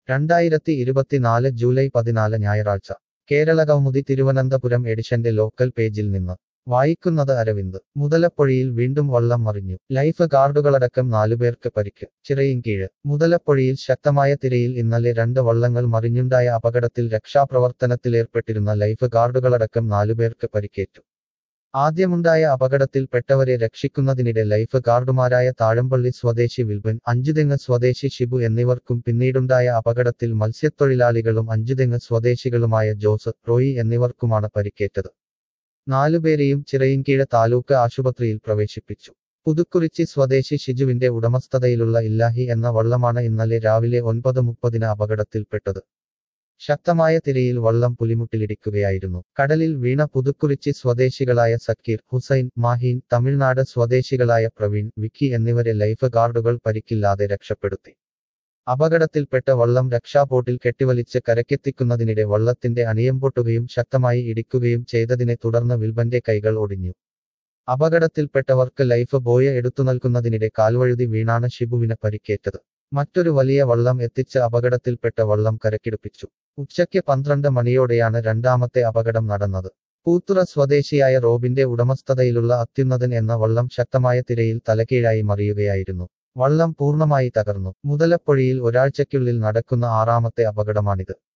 രണ്ടായിരത്തി ഇരുപത്തിനാല് ജൂലൈ പതിനാല് ഞായറാഴ്ച കേരള കൗമുദി തിരുവനന്തപുരം എഡിഷന്റെ ലോക്കൽ പേജിൽ നിന്ന് വായിക്കുന്നത് അരവിന്ദ് മുതലപ്പൊഴിയിൽ വീണ്ടും വള്ളം മറിഞ്ഞു ലൈഫ് ഗാർഡുകളടക്കം നാലുപേർക്ക് പരിക്ക് ചിറയിൻകീഴ് മുതലപ്പൊഴിയിൽ ശക്തമായ തിരയിൽ ഇന്നലെ രണ്ട് വള്ളങ്ങൾ മറിഞ്ഞുണ്ടായ അപകടത്തിൽ രക്ഷാപ്രവർത്തനത്തിലേർപ്പെട്ടിരുന്ന ലൈഫ് ഗാർഡുകളടക്കം നാലുപേർക്ക് പരിക്കേറ്റു ആദ്യമുണ്ടായ അപകടത്തിൽ പെട്ടവരെ രക്ഷിക്കുന്നതിനിടെ ലൈഫ് ഗാർഡുമാരായ താഴമ്പള്ളി സ്വദേശി വിൽബൻ അഞ്ചുതെങ്ങ് സ്വദേശി ഷിബു എന്നിവർക്കും പിന്നീടുണ്ടായ അപകടത്തിൽ മത്സ്യത്തൊഴിലാളികളും അഞ്ചുതെങ്ങ് സ്വദേശികളുമായ ജോസ് റോയി എന്നിവർക്കുമാണ് പരിക്കേറ്റത് നാലുപേരെയും ചിറയിൻകീഴ താലൂക്ക് ആശുപത്രിയിൽ പ്രവേശിപ്പിച്ചു പുതുക്കുറിച്ചി സ്വദേശി ഷിജുവിന്റെ ഉടമസ്ഥതയിലുള്ള ഇല്ലാഹി എന്ന വള്ളമാണ് ഇന്നലെ രാവിലെ ഒൻപത് മുപ്പതിന് അപകടത്തിൽപ്പെട്ടത് ശക്തമായ തിരയിൽ വള്ളം പുലിമുട്ടിലിടിക്കുകയായിരുന്നു കടലിൽ വീണ പുതുക്കുറിച്ചി സ്വദേശികളായ സക്കീർ ഹുസൈൻ മാഹീൻ തമിഴ്നാട് സ്വദേശികളായ പ്രവീൺ വിക്കി എന്നിവരെ ലൈഫ് ഗാർഡുകൾ പരിക്കില്ലാതെ രക്ഷപ്പെടുത്തി അപകടത്തിൽപ്പെട്ട വള്ളം രക്ഷാബോട്ടിൽ കെട്ടിവലിച്ച് കരക്കെത്തിക്കുന്നതിനിടെ വള്ളത്തിന്റെ അണിയം പൊട്ടുകയും ശക്തമായി ഇടിക്കുകയും ചെയ്തതിനെ തുടർന്ന് വിൽബന്റെ കൈകൾ ഒടിഞ്ഞു അപകടത്തിൽപ്പെട്ടവർക്ക് ലൈഫ് ബോയ എടുത്തു നൽകുന്നതിനിടെ കാൽവഴുതി വീണാണ് ഷിബുവിന് പരിക്കേറ്റത് മറ്റൊരു വലിയ വള്ളം എത്തിച്ച് അപകടത്തിൽപ്പെട്ട വള്ളം കരക്കിടുപ്പിച്ചു ഉച്ചയ്ക്ക് പന്ത്രണ്ട് മണിയോടെയാണ് രണ്ടാമത്തെ അപകടം നടന്നത് പൂത്തുറ സ്വദേശിയായ റോബിന്റെ ഉടമസ്ഥതയിലുള്ള അത്യുന്നതൻ എന്ന വള്ളം ശക്തമായ തിരയിൽ തലകീഴായി മറിയുകയായിരുന്നു വള്ളം പൂർണ്ണമായി തകർന്നു മുതലപ്പൊഴിയിൽ ഒരാഴ്ചയ്ക്കുള്ളിൽ നടക്കുന്ന ആറാമത്തെ അപകടമാണിത്